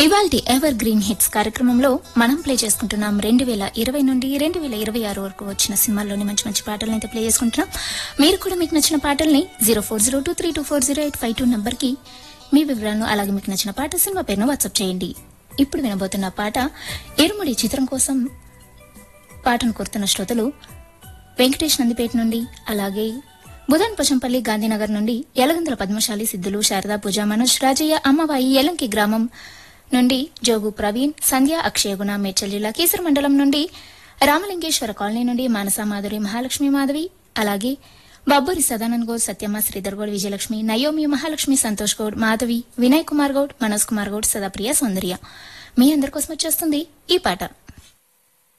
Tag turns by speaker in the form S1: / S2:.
S1: ఇవాల్టి ever green hits కార్యక్రమంలో మనం ప్లే చేసుకుంటున్నాం రెండు వేల ఇరవై నుండి రెండు వేల ఇరవై ఆరు వరకు వచ్చిన సినిమాల్లోని మంచి మంచి పాటలను అయితే ప్లే చేసుకుంటున్నాం మీరు కూడా మీకు నచ్చిన పాటల్ని zero four zero two three two four zero eight five two నంబర్కి మీ వివరాలను అలాగే మీకు నచ్చిన పాట సినిమా పేరును వాట్సాప్ చేయండి ఇప్పుడు వినబోతున్న పాట ఇరుముడి చిత్రం కోసం పాటను కోరుతున్న శ్రోతలు వెంకటేష్ నందిపేట నుండి అలాగే బుధన్ పచంపల్లి గాంధీనగర్ నుండి యలగందుల పద్మశాలి సిద్ధులు శారదా పూజ మనోజ్ రాజయ్య అమ్మవాయి యలంకి గ్రామం నుండి జోగు ప్రవీణ్ సంధ్య అక్షయగుణ మేడ్చల్ జిల్లా కీసర మండలం నుండి రామలింగేశ్వర కాలనీ నుండి మానస మాధురి మహాలక్ష్మి మాధవి అలాగే బాబూరి సదానంద్ గౌడ్ సత్యమ్మ శ్రీధర్ గౌడ్ విజయలక్ష్మి నయోమి మహాలక్ష్మి సంతోష్ గౌడ్ మాధవి వినయ్ కుమార్ గౌడ్ మనోజ్ కుమార్ గౌడ్ సదాప్రియ సౌందర్య మీ అందరి కోసం వచ్చేస్తుంది ఈ పాట